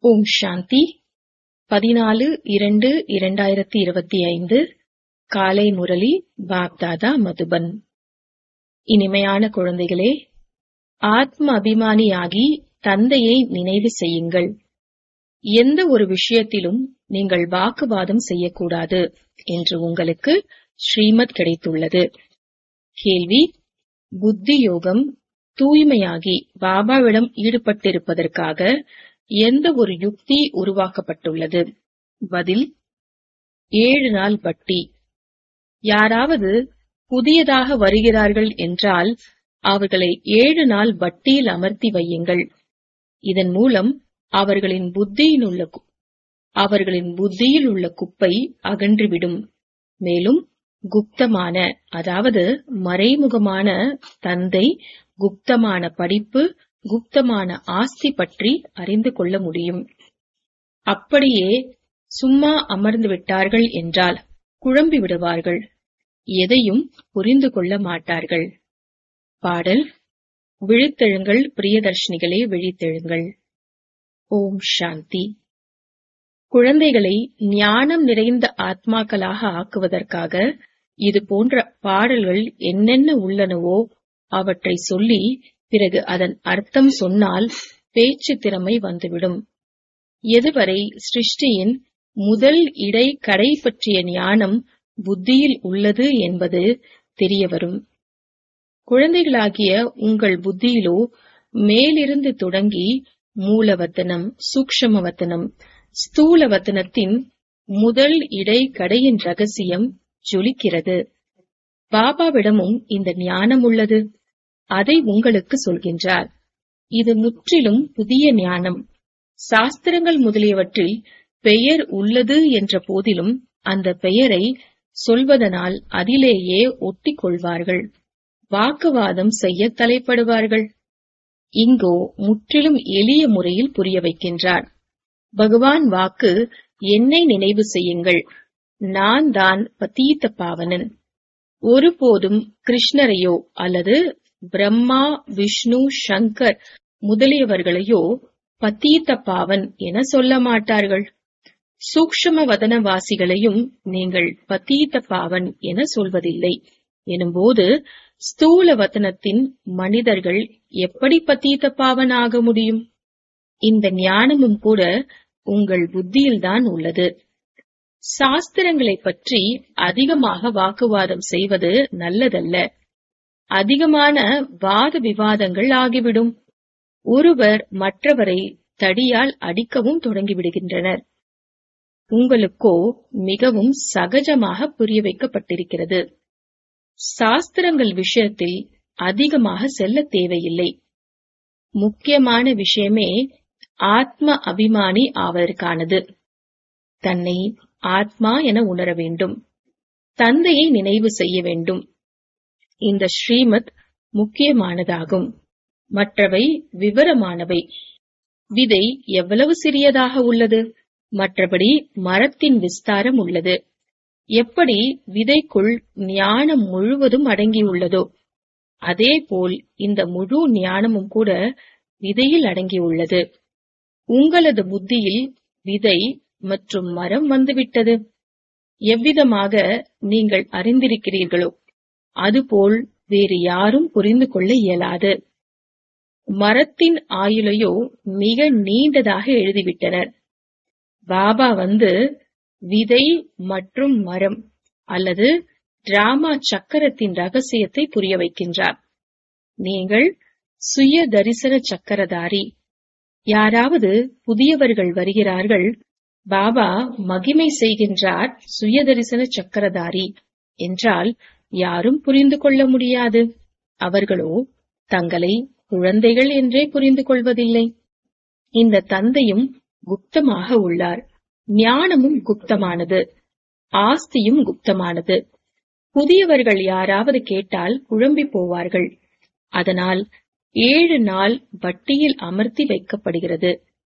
ஓம் சாந்தி பதினாலு இரண்டு இரண்டாயிரத்தி இருபத்தி ஐந்து காலை முரளி பாப்தாதா மதுபன் இனிமையான குழந்தைகளே ஆத்ம அபிமானியாகி தந்தையை நினைவு செய்யுங்கள் எந்த ஒரு விஷயத்திலும் நீங்கள் வாக்குவாதம் செய்யக்கூடாது என்று உங்களுக்கு ஸ்ரீமத் கிடைத்துள்ளது கேள்வி புத்தி யோகம் தூய்மையாகி பாபாவிடம் ஈடுபட்டிருப்பதற்காக எந்த ஒரு யுக்தி உருவாக்கப்பட்டுள்ளது பதில் ஏழு நாள் வட்டி யாராவது புதியதாக வருகிறார்கள் என்றால் அவர்களை ஏழு நாள் வட்டியில் அமர்த்தி வையுங்கள் இதன் மூலம் அவர்களின் புத்தியில் உள்ள கு- அவர்களின் புத்தியில் உள்ள குப்பை அகன்றுவிடும் மேலும் குப்தமான அதாவது மறைமுகமான தந்தை குப்தமான படிப்பு குப்தமான ஆஸ்தி பற்றி அறிந்து கொள்ள முடியும் அப்படியே சும்மா அமர்ந்து விட்டார்கள் என்றால் குழம்பி விடுவார்கள் எதையும் புரிந்து கொள்ள மாட்டார்கள் பாடல் விழித்தெழுங்கள் பிரியதர்ஷினிகளே விழித்தெழுங்கள் ஓம் சாந்தி குழந்தைகளை ஞானம் நிறைந்த ஆத்மாக்களாக ஆக்குவதற்காக இது போன்ற பாடல்கள் என்னென்ன உள்ளனவோ அவற்றை சொல்லி பிறகு அதன் அர்த்தம் சொன்னால் பேச்சு திறமை வந்துவிடும் எதுவரை சிருஷ்டியின் முதல் இடை கடை பற்றிய ஞானம் புத்தியில் உள்ளது என்பது தெரியவரும் குழந்தைகளாகிய உங்கள் புத்தியிலோ மேலிருந்து தொடங்கி மூலவத்தனம் சூக்ஷமவத்தனம் ஸ்தூலவத்தனத்தின் முதல் இடை கடையின் ரகசியம் ஜொலிக்கிறது பாபாவிடமும் இந்த ஞானம் உள்ளது அதை உங்களுக்கு சொல்கின்றார் இது முற்றிலும் புதிய ஞானம் சாஸ்திரங்கள் முதலியவற்றில் பெயர் உள்ளது என்ற போதிலும் அந்த பெயரை சொல்வதனால் அதிலேயே ஒட்டிக் கொள்வார்கள் வாக்குவாதம் செய்ய தலைப்படுவார்கள் இங்கோ முற்றிலும் எளிய முறையில் புரிய வைக்கின்றார் பகவான் வாக்கு என்னை நினைவு செய்யுங்கள் நான் தான் பதீத்த பாவனன் ஒருபோதும் கிருஷ்ணரையோ அல்லது பிரம்மா விஷ்ணு சங்கர் முதலியவர்களையோ பத்தீத்த பாவன் என சொல்ல மாட்டார்கள் சூக்ஷம வதனவாசிகளையும் நீங்கள் பத்தீத்த பாவன் என சொல்வதில்லை எனும்போது ஸ்தூல வதனத்தின் மனிதர்கள் எப்படி பத்தீத்த பாவன் ஆக முடியும் இந்த ஞானமும் கூட உங்கள் புத்தியில்தான் உள்ளது சாஸ்திரங்களைப் பற்றி அதிகமாக வாக்குவாதம் செய்வது நல்லதல்ல அதிகமான வாத விவாதங்கள் ஆகிவிடும் ஒருவர் மற்றவரை தடியால் அடிக்கவும் தொடங்கிவிடுகின்றனர் உங்களுக்கோ மிகவும் சகஜமாக புரிய வைக்கப்பட்டிருக்கிறது சாஸ்திரங்கள் விஷயத்தில் அதிகமாக செல்ல தேவையில்லை முக்கியமான விஷயமே ஆத்ம அபிமானி ஆவதற்கானது தன்னை ஆத்மா என உணர வேண்டும் தந்தையை நினைவு செய்ய வேண்டும் இந்த ஸ்ரீமத் முக்கியமானதாகும் மற்றவை விவரமானவை விதை எவ்வளவு சிறியதாக உள்ளது மற்றபடி மரத்தின் விஸ்தாரம் உள்ளது எப்படி விதைக்குள் ஞானம் முழுவதும் அடங்கியுள்ளதோ அதேபோல் இந்த முழு ஞானமும் கூட விதையில் அடங்கியுள்ளது உங்களது புத்தியில் விதை மற்றும் மரம் வந்துவிட்டது எவ்விதமாக நீங்கள் அறிந்திருக்கிறீர்களோ அதுபோல் வேறு யாரும் புரிந்து கொள்ள இயலாது மரத்தின் ஆயுளையோ மிக நீண்டதாக எழுதிவிட்டனர் பாபா வந்து விதை மற்றும் மரம் அல்லது டிராமா சக்கரத்தின் ரகசியத்தை புரிய வைக்கின்றார் நீங்கள் சுய தரிசன சக்கரதாரி யாராவது புதியவர்கள் வருகிறார்கள் பாபா மகிமை செய்கின்றார் சுய தரிசன சக்கரதாரி என்றால் யாரும் புரிந்து கொள்ள முடியாது அவர்களோ தங்களை குழந்தைகள் என்றே புரிந்து கொள்வதில்லை இந்த தந்தையும் குப்தமாக உள்ளார் ஞானமும் குப்தமானது ஆஸ்தியும் குப்தமானது புதியவர்கள் யாராவது கேட்டால் குழம்பி போவார்கள் அதனால் ஏழு நாள் வட்டியில் அமர்த்தி வைக்கப்படுகிறது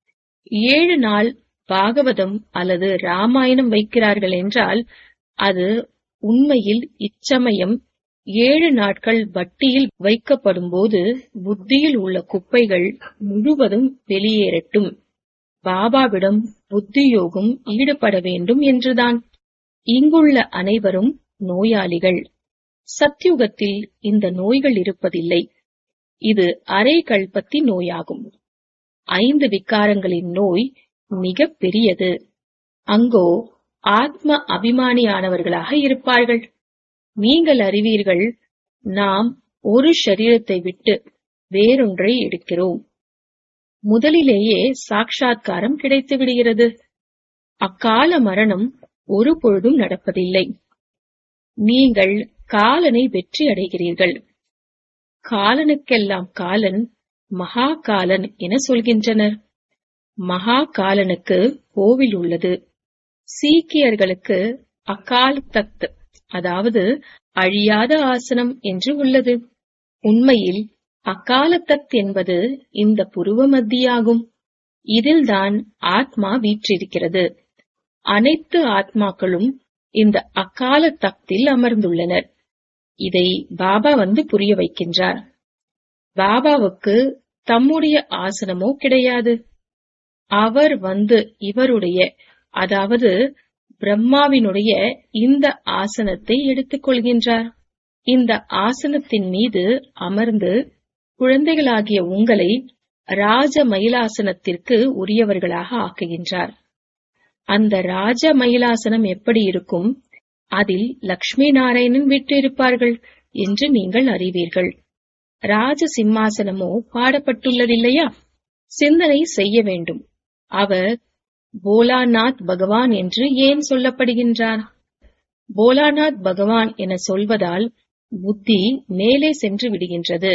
ஏழு நாள் பாகவதம் அல்லது ராமாயணம் வைக்கிறார்கள் என்றால் அது உண்மையில் இச்சமயம் ஏழு நாட்கள் வட்டியில் வைக்கப்படும் போது புத்தியில் உள்ள குப்பைகள் முழுவதும் வெளியேறட்டும் பாபாவிடம் புத்தியோகம் ஈடுபட வேண்டும் என்றுதான் இங்குள்ள அனைவரும் நோயாளிகள் சத்யுகத்தில் இந்த நோய்கள் இருப்பதில்லை இது அரை கல்பத்தி நோயாகும் ஐந்து விக்காரங்களின் நோய் மிக பெரியது அங்கோ ஆத்ம அபிமானியானவர்களாக இருப்பார்கள் நீங்கள் அறிவீர்கள் நாம் ஒரு சரீரத்தை விட்டு வேறொன்றை எடுக்கிறோம் முதலிலேயே சாட்சாத்காரம் கிடைத்து விடுகிறது அக்கால மரணம் ஒரு பொழுதும் நடப்பதில்லை நீங்கள் காலனை வெற்றி அடைகிறீர்கள் காலனுக்கெல்லாம் காலன் மகா காலன் என சொல்கின்றனர் மகா காலனுக்கு கோவில் உள்ளது சீக்கியர்களுக்கு அகால் தக்த் அதாவது அழியாத ஆசனம் என்று உள்ளது உண்மையில் அகால தக்த் என்பது இந்த புருவ மத்தியாகும் இதில்தான் ஆத்மா வீற்றிருக்கிறது அனைத்து ஆத்மாக்களும் இந்த அக்கால தக்தில் அமர்ந்துள்ளனர் இதை பாபா வந்து புரிய வைக்கின்றார் பாபாவுக்கு தம்முடைய ஆசனமோ கிடையாது அவர் வந்து இவருடைய அதாவது பிரம்மாவினுடைய இந்த ஆசனத்தை எடுத்துக் கொள்கின்றார் இந்த ஆசனத்தின் மீது அமர்ந்து குழந்தைகளாகிய உங்களை ராஜ மயிலாசனத்திற்கு உரியவர்களாக ஆக்குகின்றார் அந்த ராஜ மயிலாசனம் எப்படி இருக்கும் அதில் லக்ஷ்மி நாராயணன் விட்டிருப்பார்கள் என்று நீங்கள் அறிவீர்கள் ராஜ சிம்மாசனமோ பாடப்பட்டுள்ளதில்லையா சிந்தனை செய்ய வேண்டும் அவர் போலாநாத் பகவான் என்று ஏன் சொல்லப்படுகின்றார் போலாநாத் பகவான் என சொல்வதால் புத்தி மேலே சென்று விடுகின்றது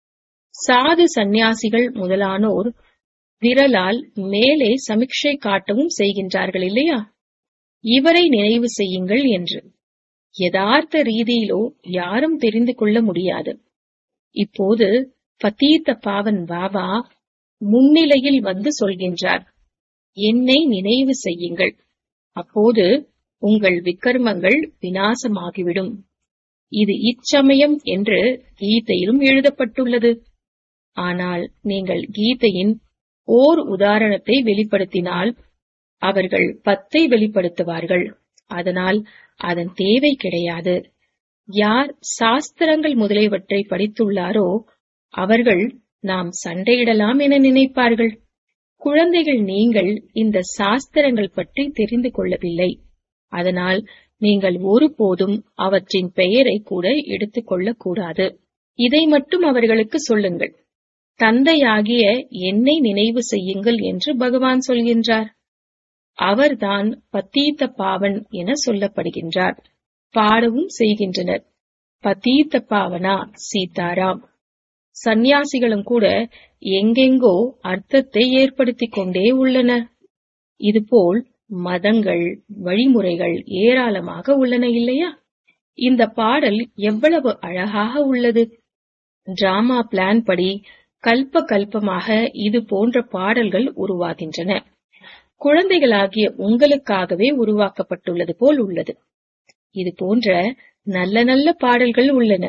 சாது சந்நியாசிகள் முதலானோர் விரலால் மேலே சமிக்ஷை காட்டவும் செய்கின்றார்கள் இல்லையா இவரை நினைவு செய்யுங்கள் என்று யதார்த்த ரீதியிலோ யாரும் தெரிந்து கொள்ள முடியாது இப்போது பத்தீத்த பாவன் பாபா முன்னிலையில் வந்து சொல்கின்றார் என்னை நினைவு செய்யுங்கள் அப்போது உங்கள் விக்கர்மங்கள் வினாசமாகிவிடும் இது இச்சமயம் என்று கீதையிலும் எழுதப்பட்டுள்ளது ஆனால் நீங்கள் கீதையின் ஓர் உதாரணத்தை வெளிப்படுத்தினால் அவர்கள் பத்தை வெளிப்படுத்துவார்கள் அதனால் அதன் தேவை கிடையாது யார் சாஸ்திரங்கள் முதலியவற்றை படித்துள்ளாரோ அவர்கள் நாம் சண்டையிடலாம் என நினைப்பார்கள் குழந்தைகள் நீங்கள் இந்த சாஸ்திரங்கள் பற்றி தெரிந்து கொள்ளவில்லை அதனால் நீங்கள் ஒருபோதும் அவற்றின் பெயரை கூட எடுத்துக் கொள்ளக்கூடாது இதை மட்டும் அவர்களுக்கு சொல்லுங்கள் தந்தையாகிய என்னை நினைவு செய்யுங்கள் என்று பகவான் சொல்கின்றார் அவர்தான் பத்தீத்த பாவன் என சொல்லப்படுகின்றார் பாடவும் செய்கின்றனர் பத்தீத்த பாவனா சீதாராம் சந்நியாசிகளும் கூட எங்கெங்கோ அர்த்தத்தை ஏற்படுத்திக் கொண்டே உள்ளனர் இதுபோல் மதங்கள் வழிமுறைகள் ஏராளமாக உள்ளன இல்லையா இந்த பாடல் எவ்வளவு அழகாக உள்ளது டிராமா பிளான் படி கல்ப கல்பமாக இது போன்ற பாடல்கள் உருவாகின்றன குழந்தைகளாகிய உங்களுக்காகவே உருவாக்கப்பட்டுள்ளது போல் உள்ளது இது போன்ற நல்ல நல்ல பாடல்கள் உள்ளன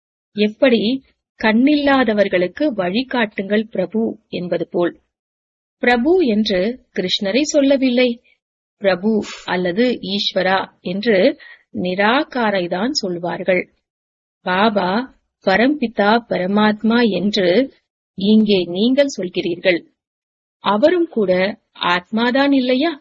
எப்படி கண்ணில்லாதவர்களுக்கு வழிகாட்டுங்கள் பிரபு என்பது போல் பிரபு என்று கிருஷ்ணரை சொல்லவில்லை பிரபு அல்லது ஈஸ்வரா என்று நிராகாரை தான் சொல்வார்கள் பாபா பரம்பிதா பரமாத்மா என்று இங்கே நீங்கள் சொல்கிறீர்கள் அவரும் கூட ஆத்மாதான் இல்லையா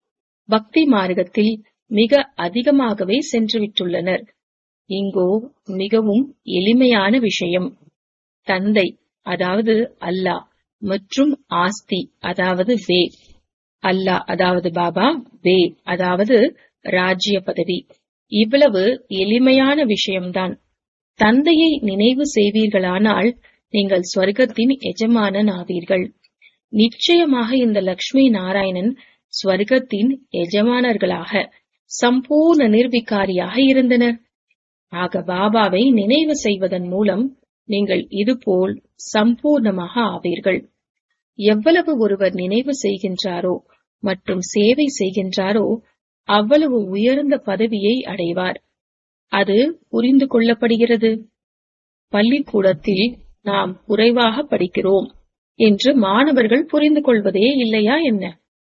பக்தி மார்க்கத்தில் மிக அதிகமாகவே சென்று விட்டுள்ளனர் இங்கோ மிகவும் எளிமையான விஷயம் தந்தை அதாவது அல்லாஹ் மற்றும் ஆஸ்தி அதாவது வே அல்லாஹ் அதாவது பாபா வே அதாவது ராஜ்ய பதவி இவ்வளவு எளிமையான விஷயம்தான் தந்தையை நினைவு செய்வீர்களானால் நீங்கள் ஸ்வர்க்கத்தின் எஜமானன் ஆவீர்கள் நிச்சயமாக இந்த லக்ஷ்மி நாராயணன் ஸ்வர்க்கத்தின் எஜமானர்களாக சம்பூர்ண நிர்விகாரியாக இருந்தனர் ஆக பாபாவை நினைவு செய்வதன் மூலம் நீங்கள் இதுபோல் சம்பூர்ணமாக ஆவீர்கள் எவ்வளவு ஒருவர் நினைவு செய்கின்றாரோ மற்றும் சேவை செய்கின்றாரோ அவ்வளவு உயர்ந்த பதவியை அடைவார் அது புரிந்து கொள்ளப்படுகிறது பள்ளிக்கூடத்தில் நாம் குறைவாக படிக்கிறோம் என்று மாணவர்கள் புரிந்து கொள்வதே இல்லையா என்ன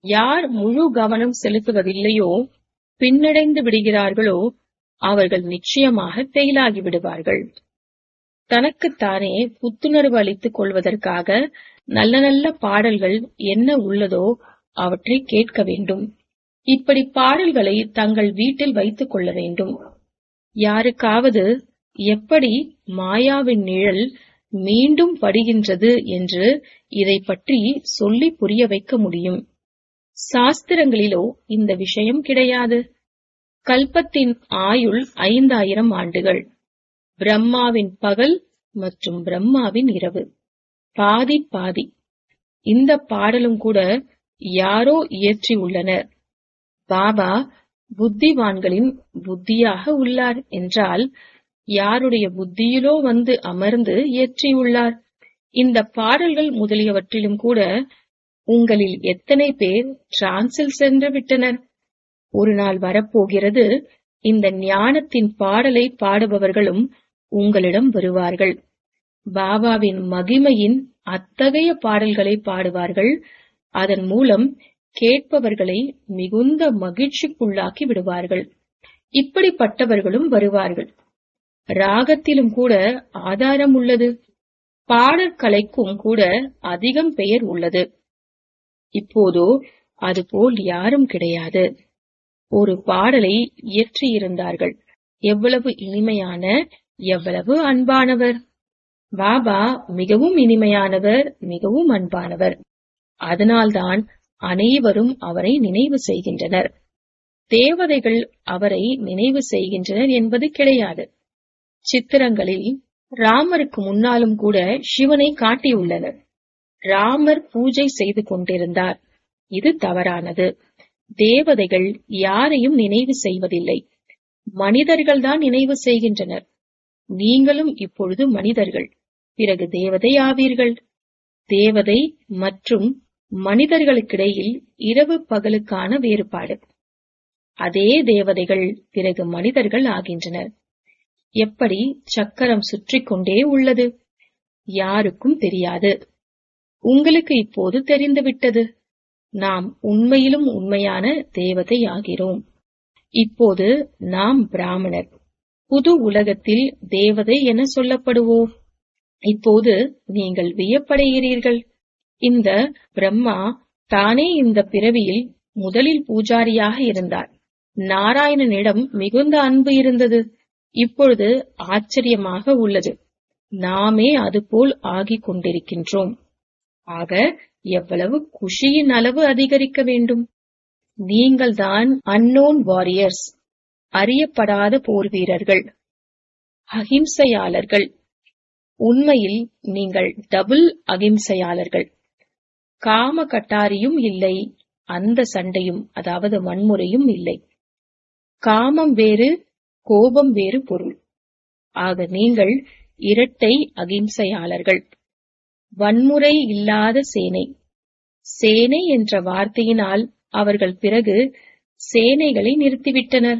யார் முழு கவனம் செலுத்துவதில்லையோ பின்னடைந்து விடுகிறார்களோ அவர்கள் நிச்சயமாக ஃபெயிலாகி விடுவார்கள் தனக்குத்தானே புத்துணர்வு அளித்துக் கொள்வதற்காக நல்ல நல்ல பாடல்கள் என்ன உள்ளதோ அவற்றை கேட்க வேண்டும் இப்படி பாடல்களை தங்கள் வீட்டில் வைத்துக் கொள்ள வேண்டும் யாருக்காவது எப்படி மாயாவின் நிழல் மீண்டும் படுகின்றது என்று இதை பற்றி சொல்லி புரிய வைக்க முடியும் சாஸ்திரங்களிலோ இந்த விஷயம் கிடையாது கல்பத்தின் ஆயுள் ஐந்தாயிரம் ஆண்டுகள் பிரம்மாவின் பகல் மற்றும் பிரம்மாவின் இரவு பாதி பாதி இந்த பாடலும் கூட யாரோ இயற்றி உள்ளனர் பாபா புத்திவான்களின் புத்தியாக உள்ளார் என்றால் யாருடைய புத்தியிலோ வந்து அமர்ந்து இயற்றியுள்ளார் இந்த பாடல்கள் முதலியவற்றிலும் கூட உங்களில் எத்தனை பேர் டிரான்சில் சென்று விட்டனர் ஒரு நாள் வரப்போகிறது இந்த ஞானத்தின் பாடலை பாடுபவர்களும் உங்களிடம் வருவார்கள் பாபாவின் மகிமையின் அத்தகைய பாடல்களை பாடுவார்கள் அதன் மூலம் கேட்பவர்களை மிகுந்த மகிழ்ச்சிக்குள்ளாக்கி விடுவார்கள் இப்படிப்பட்டவர்களும் வருவார்கள் ராகத்திலும் கூட ஆதாரம் உள்ளது பாடற்கலைக்கும் கூட அதிகம் பெயர் உள்ளது இப்போதோ அதுபோல் யாரும் கிடையாது ஒரு பாடலை இயற்றியிருந்தார்கள் எவ்வளவு இனிமையான எவ்வளவு அன்பானவர் பாபா மிகவும் இனிமையானவர் மிகவும் அன்பானவர் அதனால்தான் அனைவரும் அவரை நினைவு செய்கின்றனர் தேவதைகள் அவரை நினைவு செய்கின்றனர் என்பது கிடையாது சித்திரங்களில் ராமருக்கு முன்னாலும் கூட சிவனை காட்டியுள்ளனர் ராமர் பூஜை செய்து கொண்டிருந்தார் இது தவறானது தேவதைகள் யாரையும் நினைவு செய்வதில்லை மனிதர்கள்தான் நினைவு செய்கின்றனர் நீங்களும் இப்பொழுது மனிதர்கள் பிறகு தேவதை ஆவீர்கள் தேவதை மற்றும் மனிதர்களுக்கிடையில் இரவு பகலுக்கான வேறுபாடு அதே தேவதைகள் பிறகு மனிதர்கள் ஆகின்றனர் எப்படி சக்கரம் சுற்றிக் கொண்டே உள்ளது யாருக்கும் தெரியாது உங்களுக்கு இப்போது தெரிந்துவிட்டது நாம் உண்மையிலும் உண்மையான தேவதை ஆகிறோம் இப்போது நாம் பிராமணர் புது உலகத்தில் தேவதை என சொல்லப்படுவோம் இப்போது நீங்கள் வியப்படைகிறீர்கள் இந்த பிரம்மா தானே இந்த பிறவியில் முதலில் பூஜாரியாக இருந்தார் நாராயணனிடம் மிகுந்த அன்பு இருந்தது இப்பொழுது ஆச்சரியமாக உள்ளது நாமே அதுபோல் ஆகிக் கொண்டிருக்கின்றோம் ஆக எவ்வளவு குஷியின் அளவு அதிகரிக்க வேண்டும் நீங்கள்தான் அன்னோன் வாரியர்ஸ் அறியப்படாத போர் வீரர்கள் அகிம்சையாளர்கள் உண்மையில் நீங்கள் டபுள் அகிம்சையாளர்கள் காம கட்டாரியும் இல்லை அந்த சண்டையும் அதாவது வன்முறையும் இல்லை காமம் வேறு கோபம் வேறு பொருள் ஆக நீங்கள் இரட்டை அகிம்சையாளர்கள் வன்முறை இல்லாத சேனை சேனை என்ற வார்த்தையினால் அவர்கள் பிறகு சேனைகளை நிறுத்திவிட்டனர்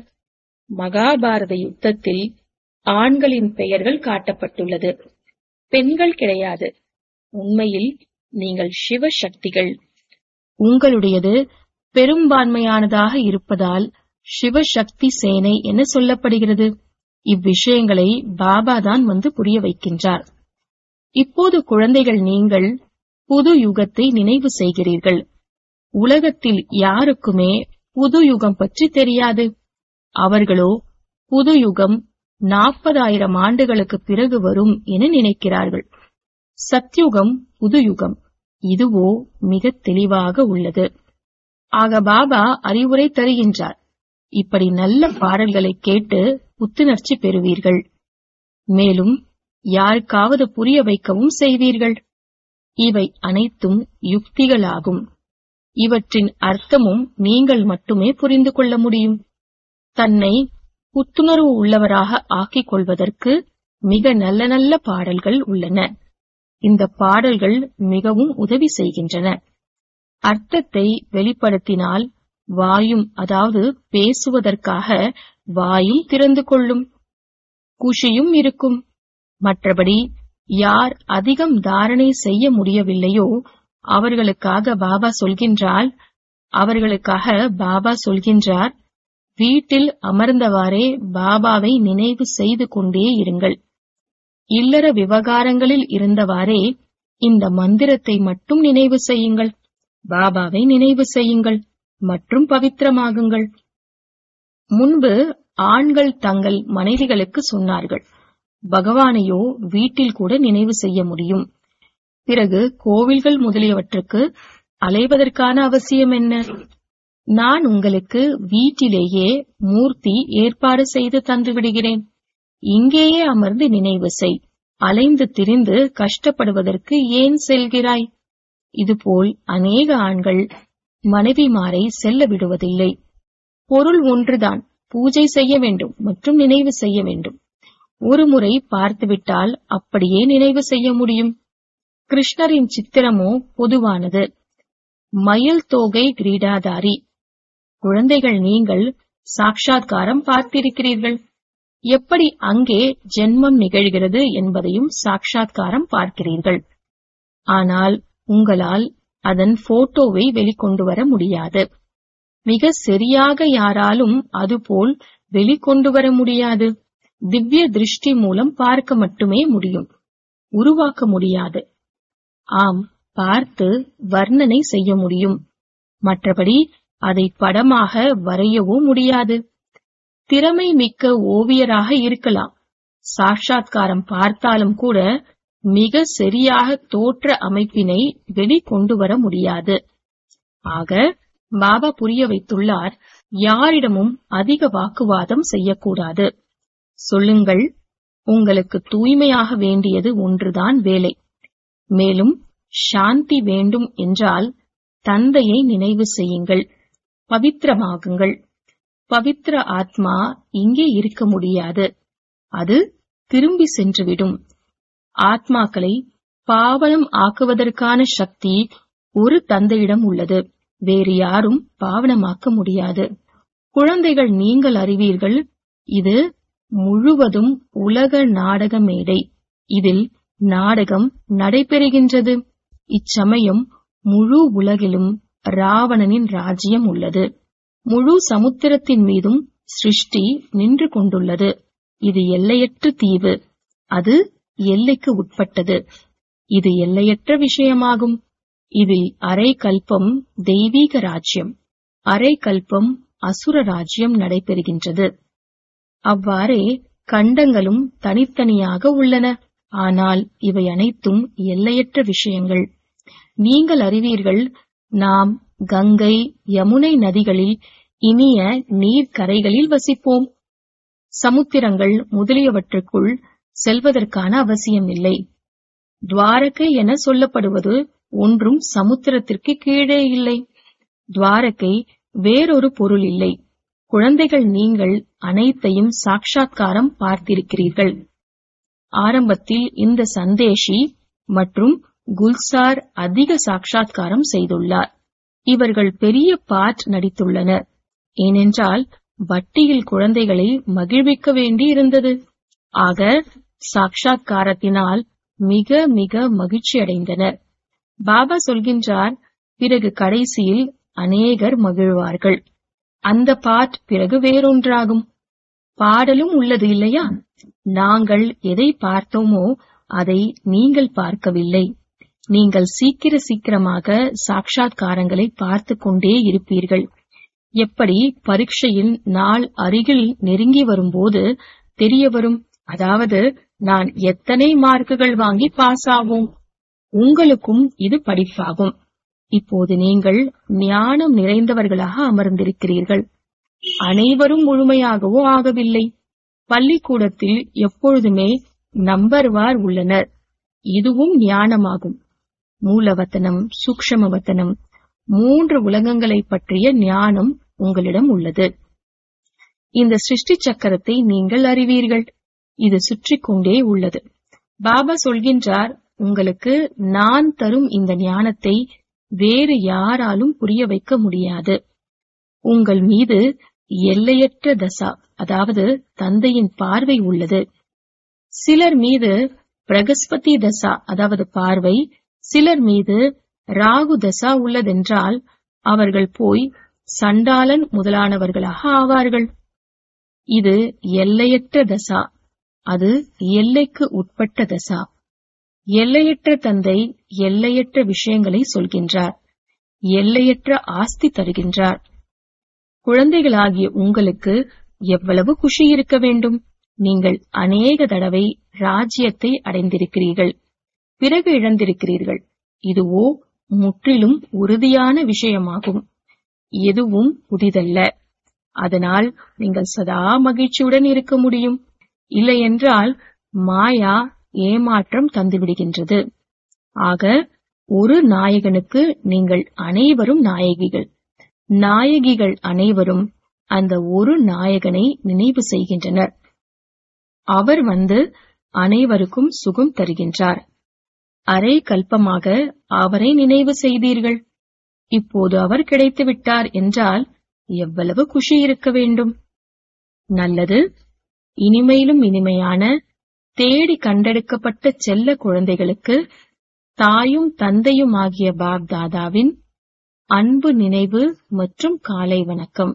மகாபாரத யுத்தத்தில் ஆண்களின் பெயர்கள் காட்டப்பட்டுள்ளது பெண்கள் கிடையாது உண்மையில் நீங்கள் சிவ சக்திகள் உங்களுடையது பெரும்பான்மையானதாக இருப்பதால் சிவசக்தி சேனை என சொல்லப்படுகிறது இவ்விஷயங்களை பாபா தான் வந்து புரிய வைக்கின்றார் இப்போது குழந்தைகள் நீங்கள் புது யுகத்தை நினைவு செய்கிறீர்கள் உலகத்தில் யாருக்குமே புது யுகம் பற்றி தெரியாது அவர்களோ புது யுகம் நாற்பதாயிரம் ஆண்டுகளுக்கு பிறகு வரும் என நினைக்கிறார்கள் சத்யுகம் புது யுகம் இதுவோ மிக தெளிவாக உள்ளது ஆக பாபா அறிவுரை தருகின்றார் இப்படி நல்ல பாடல்களை கேட்டு புத்துணர்ச்சி பெறுவீர்கள் மேலும் யாருக்காவது புரிய வைக்கவும் செய்வீர்கள் இவை அனைத்தும் யுக்திகளாகும் இவற்றின் அர்த்தமும் நீங்கள் மட்டுமே புரிந்து கொள்ள முடியும் தன்னை புத்துணர்வு உள்ளவராக ஆக்கிக் கொள்வதற்கு மிக நல்ல நல்ல பாடல்கள் உள்ளன இந்த பாடல்கள் மிகவும் உதவி செய்கின்றன அர்த்தத்தை வெளிப்படுத்தினால் வாயும் அதாவது பேசுவதற்காக வாயும் திறந்து கொள்ளும் குஷியும் இருக்கும் மற்றபடி யார் அதிகம் தாரணை செய்ய முடியவில்லையோ அவர்களுக்காக பாபா சொல்கின்றால் அவர்களுக்காக பாபா சொல்கின்றார் வீட்டில் அமர்ந்தவாறே பாபாவை நினைவு செய்து கொண்டே இருங்கள் இல்லற விவகாரங்களில் இருந்தவாறே இந்த மந்திரத்தை மட்டும் நினைவு செய்யுங்கள் பாபாவை நினைவு செய்யுங்கள் மற்றும் பவித்திரமாகுங்கள் முன்பு ஆண்கள் தங்கள் மனைவிகளுக்கு சொன்னார்கள் பகவானையோ வீட்டில் கூட நினைவு செய்ய முடியும் பிறகு கோவில்கள் முதலியவற்றுக்கு அலைவதற்கான அவசியம் என்ன நான் உங்களுக்கு வீட்டிலேயே மூர்த்தி ஏற்பாடு செய்து தந்து விடுகிறேன் இங்கேயே அமர்ந்து நினைவு செய் அலைந்து திரிந்து கஷ்டப்படுவதற்கு ஏன் செல்கிறாய் இதுபோல் அநேக ஆண்கள் மனைவிமாரை செல்ல விடுவதில்லை பொருள் ஒன்றுதான் பூஜை செய்ய வேண்டும் மற்றும் நினைவு செய்ய வேண்டும் ஒரு முறை பார்த்துவிட்டால் அப்படியே நினைவு செய்ய முடியும் கிருஷ்ணரின் சித்திரமோ பொதுவானது மயில் தோகை கிரீடாதாரி குழந்தைகள் நீங்கள் சாட்சாத்காரம் பார்த்திருக்கிறீர்கள் எப்படி அங்கே ஜென்மம் நிகழ்கிறது என்பதையும் சாட்சாத்காரம் பார்க்கிறீர்கள் ஆனால் உங்களால் அதன் போட்டோவை வெளிக்கொண்டு வர முடியாது மிக சரியாக யாராலும் அதுபோல் வெளிக்கொண்டு வர முடியாது திவ்ய திருஷ்டி மூலம் பார்க்க மட்டுமே முடியும் உருவாக்க முடியாது ஆம் பார்த்து வர்ணனை செய்ய முடியும் மற்றபடி அதை படமாக வரையவோ முடியாது திறமை மிக்க ஓவியராக இருக்கலாம் சாட்சாத்காரம் பார்த்தாலும் கூட மிக சரியாக தோற்ற அமைப்பினை வெளிக்கொண்டு வர முடியாது ஆக பாபா புரிய வைத்துள்ளார் யாரிடமும் அதிக வாக்குவாதம் செய்யக்கூடாது சொல்லுங்கள் உங்களுக்கு தூய்மையாக வேண்டியது ஒன்றுதான் வேலை மேலும் சாந்தி வேண்டும் என்றால் தந்தையை நினைவு செய்யுங்கள் பவித்திரமாகுங்கள் பவித்திர ஆத்மா இங்கே இருக்க முடியாது அது திரும்பி சென்றுவிடும் ஆத்மாக்களை பாவனம் ஆக்குவதற்கான சக்தி ஒரு தந்தையிடம் உள்ளது வேறு யாரும் பாவனமாக்க முடியாது குழந்தைகள் நீங்கள் அறிவீர்கள் இது முழுவதும் உலக நாடக மேடை இதில் நாடகம் நடைபெறுகின்றது இச்சமயம் முழு உலகிலும் ராவணனின் ராஜ்யம் உள்ளது முழு சமுத்திரத்தின் மீதும் சிருஷ்டி நின்று கொண்டுள்ளது இது எல்லையற்ற தீவு அது எல்லைக்கு உட்பட்டது இது எல்லையற்ற விஷயமாகும் இதில் அரை கல்பம் தெய்வீக ராஜ்யம் அரை கல்பம் அசுர ராஜ்யம் நடைபெறுகின்றது அவ்வாறே கண்டங்களும் தனித்தனியாக உள்ளன ஆனால் இவை அனைத்தும் எல்லையற்ற விஷயங்கள் நீங்கள் அறிவீர்கள் நாம் கங்கை யமுனை நதிகளில் இனிய நீர்க்கரைகளில் வசிப்போம் சமுத்திரங்கள் முதலியவற்றுக்குள் செல்வதற்கான அவசியமில்லை துவாரகை என சொல்லப்படுவது ஒன்றும் சமுத்திரத்திற்கு கீழே இல்லை துவாரகை வேறொரு பொருள் இல்லை குழந்தைகள் நீங்கள் அனைத்தையும் சாட்சாத்காரம் பார்த்திருக்கிறீர்கள் ஆரம்பத்தில் இந்த சந்தேஷி மற்றும் குல்சார் அதிக சாட்சாத்காரம் செய்துள்ளார் இவர்கள் பெரிய பாட் நடித்துள்ளனர் ஏனென்றால் வட்டியில் குழந்தைகளை மகிழ்விக்க வேண்டி இருந்தது ஆக சாட்சாத்காரத்தினால் மிக மிக மகிழ்ச்சி அடைந்தனர் பாபா சொல்கின்றார் பிறகு கடைசியில் அநேகர் மகிழ்வார்கள் அந்த பாட் பிறகு வேறொன்றாகும் பாடலும் உள்ளது இல்லையா நாங்கள் எதை பார்த்தோமோ அதை நீங்கள் பார்க்கவில்லை நீங்கள் சீக்கிர சீக்கிரமாக சாட்சாத்காரங்களை பார்த்து கொண்டே இருப்பீர்கள் எப்படி பரீட்சையின் நாள் அருகில் நெருங்கி வரும்போது தெரிய வரும் அதாவது நான் எத்தனை மார்க்குகள் வாங்கி பாஸ் ஆவோம் உங்களுக்கும் இது படிப்பாகும் இப்போது நீங்கள் ஞானம் நிறைந்தவர்களாக அமர்ந்திருக்கிறீர்கள் அனைவரும் முழுமையாகவோ ஆகவில்லை பள்ளிக்கூடத்தில் எப்பொழுதுமே நம்பர்வார் உள்ளனர் இதுவும் ஞானமாகும் மூலவத்தனம் சூக்ஷமவத்தனம் மூன்று உலகங்களை பற்றிய ஞானம் உங்களிடம் உள்ளது இந்த சிருஷ்டி சக்கரத்தை நீங்கள் அறிவீர்கள் இது சுற்றி கொண்டே உள்ளது பாபா சொல்கின்றார் உங்களுக்கு நான் தரும் இந்த ஞானத்தை வேறு யாராலும் புரிய வைக்க முடியாது உங்கள் மீது எல்லையற்ற தசா அதாவது தந்தையின் பார்வை உள்ளது சிலர் மீது பிரகஸ்பதி தசா அதாவது பார்வை சிலர் மீது ராகு தசா உள்ளதென்றால் அவர்கள் போய் சண்டாளன் முதலானவர்களாக ஆவார்கள் இது எல்லையற்ற தசா அது எல்லைக்கு உட்பட்ட தசா எல்லையற்ற தந்தை எல்லையற்ற விஷயங்களை சொல்கின்றார் எல்லையற்ற ஆஸ்தி தருகின்றார் குழந்தைகளாகிய உங்களுக்கு எவ்வளவு குஷி இருக்க வேண்டும் நீங்கள் அநேக தடவை ராஜ்யத்தை அடைந்திருக்கிறீர்கள் பிறகு இழந்திருக்கிறீர்கள் இதுவோ முற்றிலும் உறுதியான விஷயமாகும் எதுவும் புதிதல்ல அதனால் நீங்கள் சதா மகிழ்ச்சியுடன் இருக்க முடியும் இல்லையென்றால் மாயா ஏமாற்றம் தந்துவிடுகின்றது ஆக ஒரு நாயகனுக்கு நீங்கள் அனைவரும் நாயகிகள் நாயகிகள் அனைவரும் அந்த ஒரு நாயகனை நினைவு செய்கின்றனர் அவர் வந்து அனைவருக்கும் சுகம் தருகின்றார் அரை கல்பமாக அவரை நினைவு செய்தீர்கள் இப்போது அவர் கிடைத்து விட்டார் என்றால் எவ்வளவு குஷி இருக்க வேண்டும் நல்லது இனிமையிலும் இனிமையான தேடி கண்டெடுக்கப்பட்ட செல்ல குழந்தைகளுக்கு தாயும் தந்தையும் ஆகிய பாப் தாதாவின் அன்பு நினைவு மற்றும் காலை வணக்கம்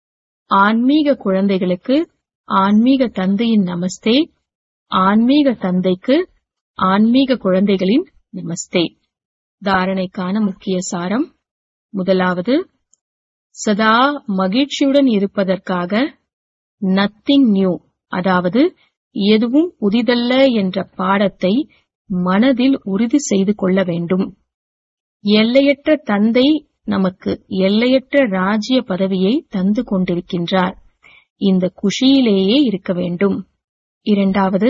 ஆன்மீக குழந்தைகளுக்கு ஆன்மீக தந்தையின் நமஸ்தே ஆன்மீக தந்தைக்கு ஆன்மீக குழந்தைகளின் நமஸ்தே தாரணைக்கான முக்கிய சாரம் முதலாவது சதா மகிழ்ச்சியுடன் இருப்பதற்காக நத்திங் நியூ அதாவது எதுவும் புதிதல்ல என்ற பாடத்தை மனதில் உறுதி செய்து கொள்ள வேண்டும் எல்லையற்ற தந்தை நமக்கு எல்லையற்ற ராஜ்ய பதவியை தந்து கொண்டிருக்கின்றார் இந்த குஷியிலேயே இருக்க வேண்டும் இரண்டாவது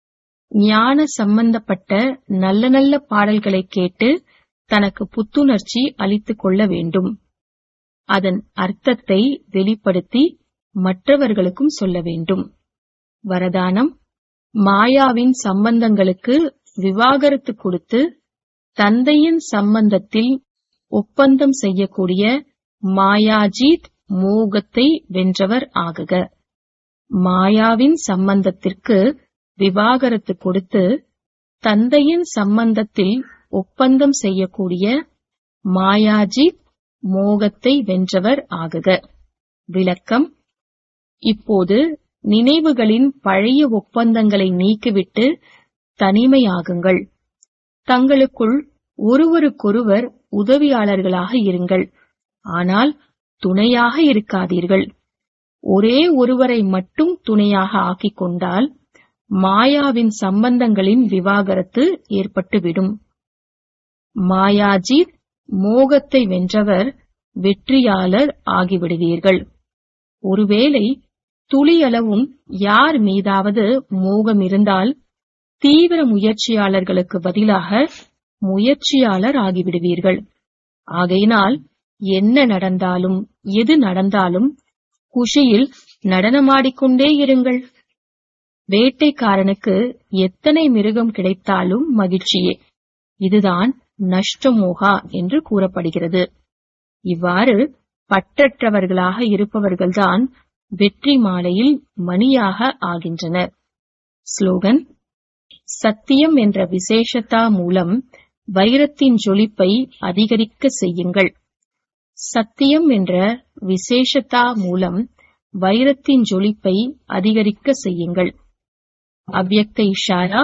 ஞான சம்பந்தப்பட்ட நல்ல நல்ல பாடல்களை கேட்டு தனக்கு புத்துணர்ச்சி அளித்துக் கொள்ள வேண்டும் அதன் அர்த்தத்தை வெளிப்படுத்தி மற்றவர்களுக்கும் சொல்ல வேண்டும் வரதானம் மாயாவின் சம்பந்தங்களுக்கு விவாகரத்து கொடுத்து தந்தையின் சம்பந்தத்தில் ஒப்பந்தம் செய்யக்கூடிய மாயாஜீத் மோகத்தை வென்றவர் ஆகுக மாயாவின் சம்பந்தத்திற்கு விவாகரத்து கொடுத்து தந்தையின் சம்பந்தத்தில் ஒப்பந்தம் செய்யக்கூடிய மாயாஜித் மோகத்தை வென்றவர் ஆகுக விளக்கம் இப்போது நினைவுகளின் பழைய ஒப்பந்தங்களை நீக்கிவிட்டு தனிமையாகுங்கள் தங்களுக்குள் ஒருவருக்கொருவர் உதவியாளர்களாக இருங்கள் ஆனால் துணையாக இருக்காதீர்கள் ஒரே ஒருவரை மட்டும் துணையாக ஆக்கிக் கொண்டால் மாயாவின் சம்பந்தங்களின் விவாகரத்து ஏற்பட்டுவிடும் மாயாஜித் மோகத்தை வென்றவர் வெற்றியாளர் ஆகிவிடுவீர்கள் ஒருவேளை துளியளவும் யார் மீதாவது மோகம் இருந்தால் தீவிர முயற்சியாளர்களுக்கு பதிலாக முயற்சியாளர் ஆகிவிடுவீர்கள் ஆகையினால் என்ன நடந்தாலும் எது நடந்தாலும் குஷியில் நடனமாடிக்கொண்டே இருங்கள் வேட்டைக்காரனுக்கு எத்தனை மிருகம் கிடைத்தாலும் மகிழ்ச்சியே இதுதான் நஷ்டமோகா என்று கூறப்படுகிறது இவ்வாறு பற்றற்றவர்களாக இருப்பவர்கள்தான் வெற்றி மாலையில் மணியாக ஆகின்றனர் ஸ்லோகன் சத்தியம் என்ற விசேஷத்தா மூலம் வைரத்தின் ஜொலிப்பை அதிகரிக்க செய்யுங்கள் சத்தியம் என்ற விசேஷத்தா மூலம் வைரத்தின் ஜொலிப்பை அதிகரிக்க செய்யுங்கள் அவ்யக்த இஷாரா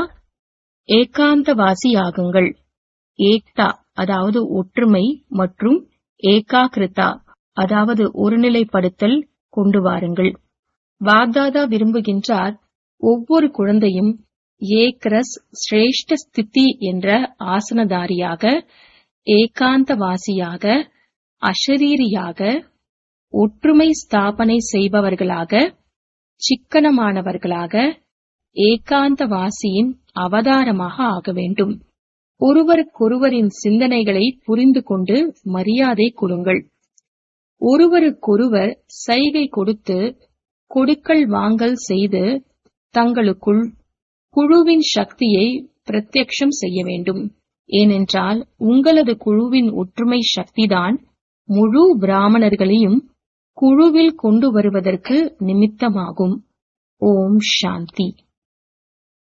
ஏகாந்தவாசியாகுங்கள் ஏக்தா அதாவது ஒற்றுமை மற்றும் ஏகாகிருதா அதாவது ஒருநிலைப்படுத்தல் கொண்டு வாருங்கள் வாக்தாதா விரும்புகின்றார் ஒவ்வொரு குழந்தையும் ஏக்ரஸ் சிரேஷ்ட ஸ்திதி என்ற ஆசனதாரியாக ஏகாந்தவாசியாக அஷரீரியாக ஒற்றுமை ஸ்தாபனை செய்பவர்களாக சிக்கனமானவர்களாக ஏகாந்தவாசியின் அவதாரமாக ஆக வேண்டும் ஒருவருக்கொருவரின் சிந்தனைகளை புரிந்து கொண்டு மரியாதை கொடுங்கள் ஒருவருக்கொருவர் சைகை கொடுத்து கொடுக்கல் வாங்கல் செய்து தங்களுக்குள் குழுவின் சக்தியை பிரத்யக்ஷம் செய்ய வேண்டும் ஏனென்றால் உங்களது குழுவின் ஒற்றுமை சக்திதான் முழு பிராமணர்களையும் குழுவில் கொண்டு வருவதற்கு நிமித்தமாகும் ஓம் சாந்தி